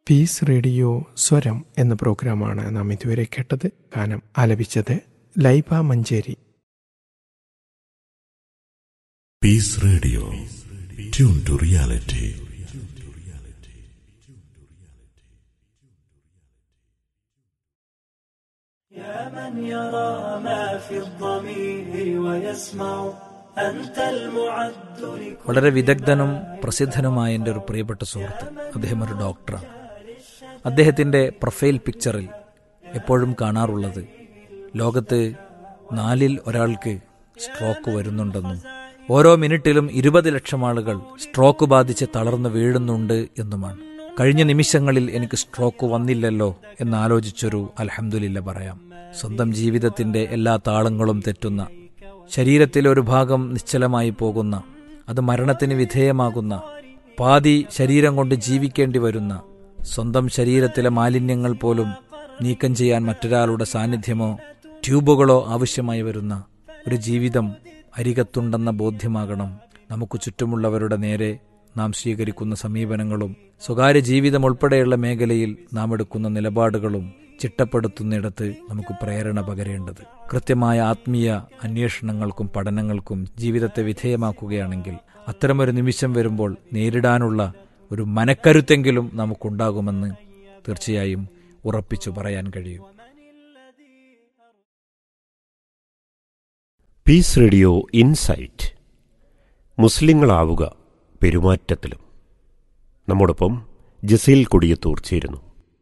piece radio സ്വരം എന്ന പ്രോഗ്രാമാണ് നാം ഇതുവരെ കേട്ടത് ഗാനം ആലപിച്ചത് Laiba Manjeri peace radio tune to reality يا من يرى ما في الضمير ويسمع أنت المعد لكل വളരെ വിദഗ്ധനും പ്രസിദ്ധനുമായ എൻ്റെ ഒരു പ്രിയപ്പെട്ട സുഹൃത്ത് അദ്ദേഹം ഒരു ഡോക്ടറാണ് അദ്ദേഹത്തിൻ്റെ പ്രൊഫൈൽ പിക്ചറിൽ എപ്പോഴും കാണാറുള്ളത് ലോകത്ത് നാലിൽ ഒരാൾക്ക് സ്ട്രോക്ക് വരുന്നുണ്ടെന്നും ഓരോ മിനിറ്റിലും ഇരുപത് ലക്ഷം ആളുകൾ സ്ട്രോക്ക് ബാധിച്ച് തളർന്നു വീഴുന്നുണ്ട് എന്നുമാണ് കഴിഞ്ഞ നിമിഷങ്ങളിൽ എനിക്ക് സ്ട്രോക്ക് വന്നില്ലല്ലോ എന്നാലോചിച്ചൊരു അൽഹംദുലില്ല പറയാം സ്വന്തം ജീവിതത്തിന്റെ എല്ലാ താളങ്ങളും തെറ്റുന്ന ശരീരത്തിലെ ഒരു ഭാഗം നിശ്ചലമായി പോകുന്ന അത് മരണത്തിന് വിധേയമാകുന്ന പാതി ശരീരം കൊണ്ട് ജീവിക്കേണ്ടി വരുന്ന സ്വന്തം ശരീരത്തിലെ മാലിന്യങ്ങൾ പോലും നീക്കം ചെയ്യാൻ മറ്റൊരാളുടെ സാന്നിധ്യമോ ട്യൂബുകളോ ആവശ്യമായി വരുന്ന ഒരു ജീവിതം അരികത്തുണ്ടെന്ന ബോധ്യമാകണം നമുക്ക് ചുറ്റുമുള്ളവരുടെ നേരെ നാം സ്വീകരിക്കുന്ന സമീപനങ്ങളും സ്വകാര്യ ജീവിതം ഉൾപ്പെടെയുള്ള മേഖലയിൽ നാം എടുക്കുന്ന നിലപാടുകളും ചിട്ടപ്പെടുത്തുന്നിടത്ത് നമുക്ക് പ്രേരണ പകരേണ്ടത് കൃത്യമായ ആത്മീയ അന്വേഷണങ്ങൾക്കും പഠനങ്ങൾക്കും ജീവിതത്തെ വിധേയമാക്കുകയാണെങ്കിൽ അത്തരമൊരു നിമിഷം വരുമ്പോൾ നേരിടാനുള്ള ഒരു മനക്കരുത്തെങ്കിലും നമുക്കുണ്ടാകുമെന്ന് തീർച്ചയായും ഉറപ്പിച്ചു പറയാൻ കഴിയും പീസ് റേഡിയോ ഇൻസൈറ്റ് മുസ്ലിങ്ങളാവുക പെരുമാറ്റത്തിലും നമ്മോടൊപ്പം ജസീൽ കൊടിയത്തൂർ ചേരുന്നു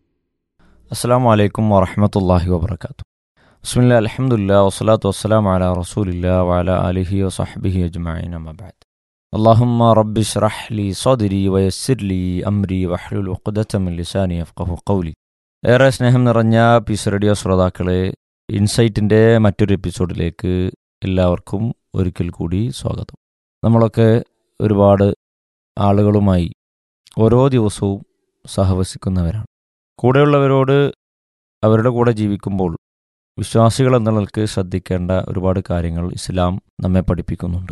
അസ്സാം വലൈക്കും വറഹമത്തല്ലാഹി വബർക്കാത്തു ബിസ്മില്ല അലഹമുല്ല വസ്സലാത്തു വസ്സലാം അല റസൂലില്ല വഅല അലിഹി വസഹബിഹി അജ്മഈൻ അമ്മബാദ് اللهم رب اشرح لي صدري ويسر لي أمري واحلل عقدة من لساني يفقهوا قولي ഏറെ സ്നേഹം നിറഞ്ഞ പീസ് റേഡിയോ ശ്രോതാക്കളെ ഇൻസൈറ്റിൻ്റെ മറ്റൊരു എപ്പിസോഡിലേക്ക് എല്ലാവർക്കും ഒരിക്കൽ കൂടി സ്വാഗതം നമ്മളൊക്കെ ഒരുപാട് ആളുകളുമായി ഓരോ ദിവസവും സഹവസിക്കുന്നവരാണ് കൂടെയുള്ളവരോട് അവരുടെ കൂടെ ജീവിക്കുമ്പോൾ വിശ്വാസികൾ എന്ന നിലക്ക് ശ്രദ്ധിക്കേണ്ട ഒരുപാട് കാര്യങ്ങൾ ഇസ്ലാം നമ്മെ പഠിപ്പിക്കുന്നുണ്ട്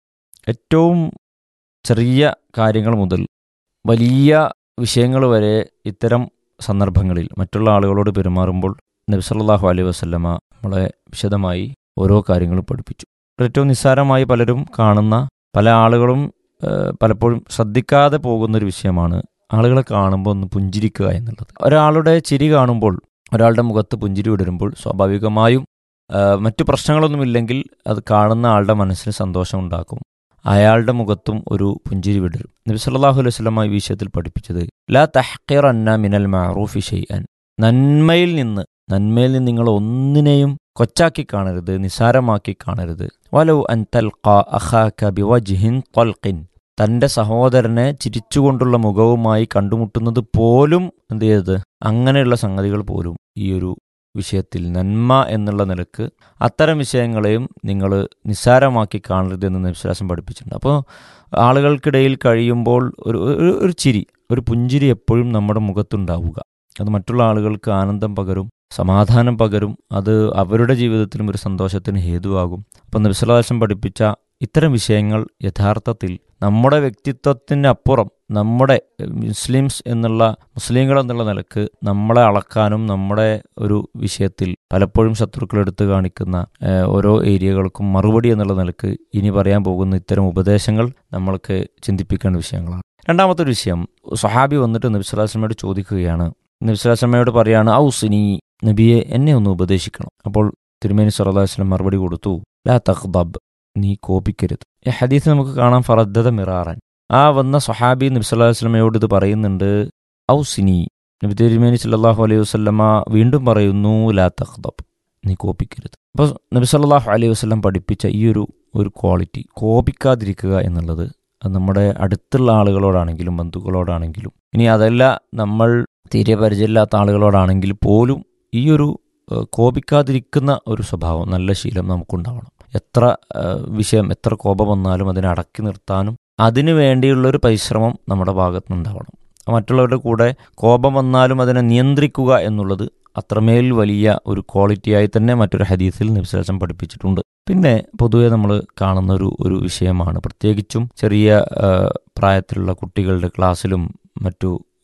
ഏറ്റവും ചെറിയ കാര്യങ്ങൾ മുതൽ വലിയ വിഷയങ്ങൾ വരെ ഇത്തരം സന്ദർഭങ്ങളിൽ മറ്റുള്ള ആളുകളോട് പെരുമാറുമ്പോൾ നബിസല്ലാഹു അലൈഹി വസല്ലമ നമ്മളെ വിശദമായി ഓരോ കാര്യങ്ങളും പഠിപ്പിച്ചു ഏറ്റവും നിസ്സാരമായി പലരും കാണുന്ന പല ആളുകളും ഏഹ്, പലപ്പോഴും ശ്രദ്ധിക്കാതെ പോകുന്നൊരു വിഷയമാണ് ആളുകളെ കാണുമ്പോൾ ഒന്ന് പുഞ്ചിരിക്കുക എന്നുള്ളത് ഒരാളുടെ ചിരി കാണുമ്പോൾ ഒരാളുടെ മുഖത്ത് പുഞ്ചിരി വിടരുമ്പോൾ സ്വാഭാവികമായും ആ, മറ്റു പ്രശ്നങ്ങളൊന്നുമില്ലെങ്കിൽ അത് കാണുന്ന ആളുടെ മനസ്സിന് സന്തോഷം ഉണ്ടാക്കും അയാളുടെ മുഖത്തും ഒരു പുഞ്ചിരി വിടരും നബി സല്ലല്ലാഹു അലൈഹി വസല്ലമ ഈ വിഷയത്തിൽ പഠിപ്പിച്ചത് ലാ തഹ്ഖിറന്ന മിനൽ മഅറൂഫി ഷൈഅൻ നന്മയിൽ നിന്ന് നന്മയിൽ നിന്ന് നിങ്ങൾ ഒന്നിനെയും കൊച്ചാക്കി കാണരുത് നിസാരമാക്കി കാണരുത് വലൗ അൻ തൽഖ അഖാക ബിവജ്ഹിൻ ത്വൽഖിൻ തന്റെ സഹോദരനെ ചിരിച്ചുകൊണ്ടുള്ള മുഖവുമായി കണ്ടുമുട്ടുന്നത് പോലും എന്ത് ചെയ്തത് അങ്ങനെയുള്ള സംഗതികൾ പോലും ഈ ഒരു വിഷയത്തിൽ നന്മ എന്നുള്ള നിലക്ക് അത്തരം വിഷയങ്ങളെയും നിങ്ങൾ നിസ്സാരമാക്കി കാണരുത് എന്ന് വിശ്വാസം പഠിപ്പിച്ചിട്ടുണ്ട് അപ്പോൾ ആളുകൾക്കിടയിൽ കഴിയുമ്പോൾ ഒരു ഒരു- ഒരു ചിരി ഒരു പുഞ്ചിരി എപ്പോഴും നമ്മുടെ മുഖത്തുണ്ടാവുക അത് മറ്റുള്ള ആളുകൾക്ക് ആനന്ദം പകരും സമാധാനം പകരും അത് അവരുടെ ജീവിതത്തിലും ഒരു സന്തോഷത്തിന് ഹേതുവാകും അപ്പം നബിസ്വലാശം പഠിപ്പിച്ച ഇത്തരം വിഷയങ്ങൾ യഥാർത്ഥത്തിൽ നമ്മുടെ വ്യക്തിത്വത്തിനപ്പുറം നമ്മുടെ എഹ്, മുസ്ലിംസ് എന്നുള്ള മുസ്ലിങ്ങൾ എന്നുള്ള നിലക്ക് നമ്മളെ അളക്കാനും നമ്മുടെ ഒരു വിഷയത്തിൽ പലപ്പോഴും ശത്രുക്കൾ എടുത്തു കാണിക്കുന്ന ഏഹ്, ഓരോ ഏരിയകൾക്കും മറുപടി എന്നുള്ള നിലക്ക് ഇനി പറയാൻ പോകുന്ന ഇത്തരം ഉപദേശങ്ങൾ നമ്മൾക്ക് ചിന്തിപ്പിക്കേണ്ട വിഷയങ്ങളാണ് രണ്ടാമത്തെ ഒരു വിഷയം സഹാബി വന്നിട്ട് നബിസ്വലാസ്ലമയോട് ചോദിക്കുകയാണ് നബിസ്വലാസ്ലമയോട് പറയാണ് ഔസിനി നബിയെ എന്നെ ഒന്ന് ഉപദേശിക്കണം അപ്പോൾ തിരുമേനി സല്ലല്ലാഹു അലൈഹി വസല്ലം മറുപടി കൊടുത്തു ലാ തഖ്ദബ് നീ കോപിക്കരുത് ഈ ഹദീസ് നമുക്ക് കാണാം ഫറദ്ദത മിറാറൻ ആ വന്ന സഹാബി നബി സല്ലല്ലാഹു അലൈഹി വസല്ലമയോട് ഇത് പറയുന്നുണ്ട് ഔസിനി നബി തിരുമേനി സല്ലല്ലാഹു അലൈഹി വസല്ലമ വീണ്ടും പറയുന്നു ലാ തഖ്ദബ് നീ കോപിക്കരുത് അപ്പോൾ നബി സല്ലല്ലാഹു അലൈഹി വസല്ലം പഠിപ്പിച്ച ഈ ഒരു ഒരു ക്വാളിറ്റി കോപിക്കാതിരിക്കുക എന്നുള്ളത് അത് നമ്മുടെ അടുത്തുള്ള ആളുകളോടാണെങ്കിലും ബന്ധുക്കളോടാണെങ്കിലും ഇനി അതല്ല നമ്മൾ തീരെ പരിചയമില്ലാത്ത ആളുകളോടാണെങ്കിൽ പോലും ഈ ഒരു ഏഹ്, കോപിക്കാതിരിക്കുന്ന ഒരു സ്വഭാവം നല്ല ശീലം നമുക്കുണ്ടാവണം എത്ര ഏഹ്, വിഷയം എത്ര കോപം വന്നാലും അതിനെ അടക്കി നിർത്താനും അതിനു വേണ്ടിയുള്ള ഒരു പരിശ്രമം നമ്മുടെ ഭാഗത്ത് നിന്നുണ്ടാവണം മറ്റുള്ളവരുടെ കൂടെ കോപം വന്നാലും അതിനെ നിയന്ത്രിക്കുക എന്നുള്ളത് അത്രമേൽ വലിയ ഒരു ക്വാളിറ്റിയായി തന്നെ മറ്റൊരു ഹദീസിൽ നിബ്സാസം പഠിപ്പിച്ചിട്ടുണ്ട് പിന്നെ പൊതുവെ നമ്മൾ കാണുന്ന ഒരു ഒരു വിഷയമാണ് പ്രത്യേകിച്ചും ചെറിയ ആ, പ്രായത്തിലുള്ള കുട്ടികളുടെ ക്ലാസ്സിലും മറ്റു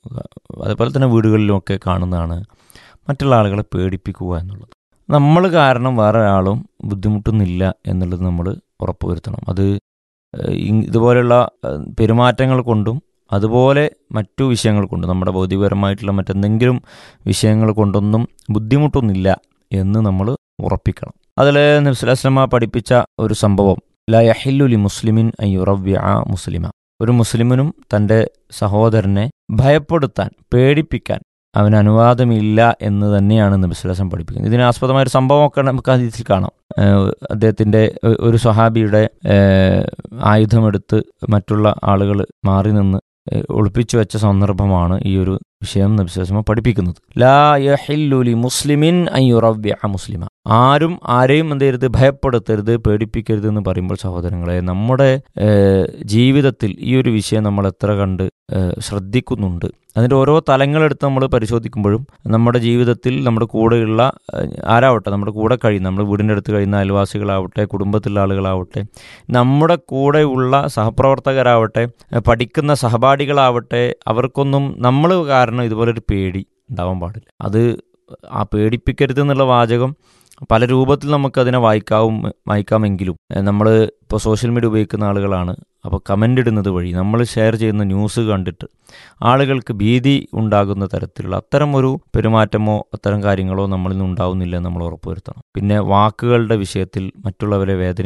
അതുപോലെ തന്നെ വീടുകളിലുമൊക്കെ കാണുന്നതാണ് മറ്റുള്ള ആളുകളെ പേടിപ്പിക്കുക എന്നുള്ളത് നമ്മൾ കാരണം വേറെ ഒരാളും ബുദ്ധിമുട്ടുന്നില്ല എന്നുള്ളത് നമ്മൾ ഉറപ്പുവരുത്തണം അത് ഏഹ്, ഇ- ഇതുപോലെയുള്ള ഏഹ്, പെരുമാറ്റങ്ങൾ കൊണ്ടും അതുപോലെ മറ്റു വിഷയങ്ങൾ കൊണ്ടും നമ്മുടെ ഭൗതികപരമായിട്ടുള്ള മറ്റെന്തെങ്കിലും വിഷയങ്ങൾ കൊണ്ടൊന്നും ബുദ്ധിമുട്ടൊന്നുമില്ല എന്ന് നമ്മൾ ഉറപ്പിക്കണം അതിൽ നബ്സുലാസ്ലമ പഠിപ്പിച്ച ഒരു സംഭവം ല യഹില്ലുലി മുസ്ലിമിൻ അയ്യുറവ്യ മുസ്ലിമ ഒരു മുസ്ലിമിനും തൻ്റെ സഹോദരനെ ഭയപ്പെടുത്താൻ പേടിപ്പിക്കാൻ അവന് അനുവാദമില്ല എന്ന് തന്നെയാണ് നബിസ്വലാസം പഠിപ്പിക്കുന്നത് ഇതിനാസ്പദമായ ഒരു സംഭവമൊക്കെ നമുക്ക് അതിൽ കാണാം ഏഹ് അദ്ദേഹത്തിൻ്റെ ഒ- ഒരു സ്വഹാബിയുടെ ഏഹ് ആയുധമെടുത്ത് മറ്റുള്ള ആളുകൾ മാറി നിന്ന് ഏഹ് ഒളിപ്പിച്ചു വെച്ച സന്ദർഭമാണ് ഈ ഒരു വിഷയം നബിസ്വലാസ്മ പഠിപ്പിക്കുന്നത് ലാ യഹില്ലുലി മുസ്ലിമിൻ അയ്യുറവ്യ മുസ്ലിമ ആരും ആരെയും എന്ത് ചെയ്യരുത് ഭയപ്പെടുത്തരുത് പേടിപ്പിക്കരുത് എന്ന് പറയുമ്പോൾ സഹോദരങ്ങളെ നമ്മുടെ ഏഹ്, ജീവിതത്തിൽ ഈ ഒരു വിഷയം നമ്മൾ എത്ര കണ്ട് ഏഹ്, ശ്രദ്ധിക്കുന്നുണ്ട് അതിൻ്റെ ഓരോ തലങ്ങളെടുത്ത് നമ്മൾ പരിശോധിക്കുമ്പോഴും നമ്മുടെ ജീവിതത്തിൽ നമ്മുടെ കൂടെയുള്ള ഏഹ്, ആരാവട്ടെ നമ്മുടെ കൂടെ കഴിയുന്ന നമ്മുടെ വീടിൻ്റെ അടുത്ത് കഴിയുന്ന അയൽവാസികളാവട്ടെ കുടുംബത്തിലുള്ള ആളുകളാവട്ടെ നമ്മുടെ കൂടെയുള്ള സഹപ്രവർത്തകരാവട്ടെ ഏഹ്, പഠിക്കുന്ന സഹപാഠികളാവട്ടെ അവർക്കൊന്നും നമ്മൾ കാരണം ഇതുപോലൊരു പേടി ഉണ്ടാവാൻ പാടില്ല അത് ആ പേടിപ്പിക്കരുത് എന്നുള്ള വാചകം പല രൂപത്തിൽ നമുക്ക് അതിനെ വായിക്കാവും വായിക്കാമെങ്കിലും നമ്മൾ ഇപ്പോൾ സോഷ്യൽ മീഡിയ ഉപയോഗിക്കുന്ന ആളുകളാണ് അപ്പോൾ കമൻ്റ് ഇടുന്നത് വഴി നമ്മൾ ഷെയർ ചെയ്യുന്ന ന്യൂസ് കണ്ടിട്ട് ആളുകൾക്ക് ഭീതി ഉണ്ടാകുന്ന തരത്തിലുള്ള അത്തരം ഒരു പെരുമാറ്റമോ അത്തരം കാര്യങ്ങളോ നമ്മളിൽ നിന്ന് ഉണ്ടാവുന്നില്ല എന്ന് നമ്മൾ ഉറപ്പുവരുത്തണം പിന്നെ വാക്കുകളുടെ വിഷയത്തിൽ മറ്റുള്ളവരെ വേദന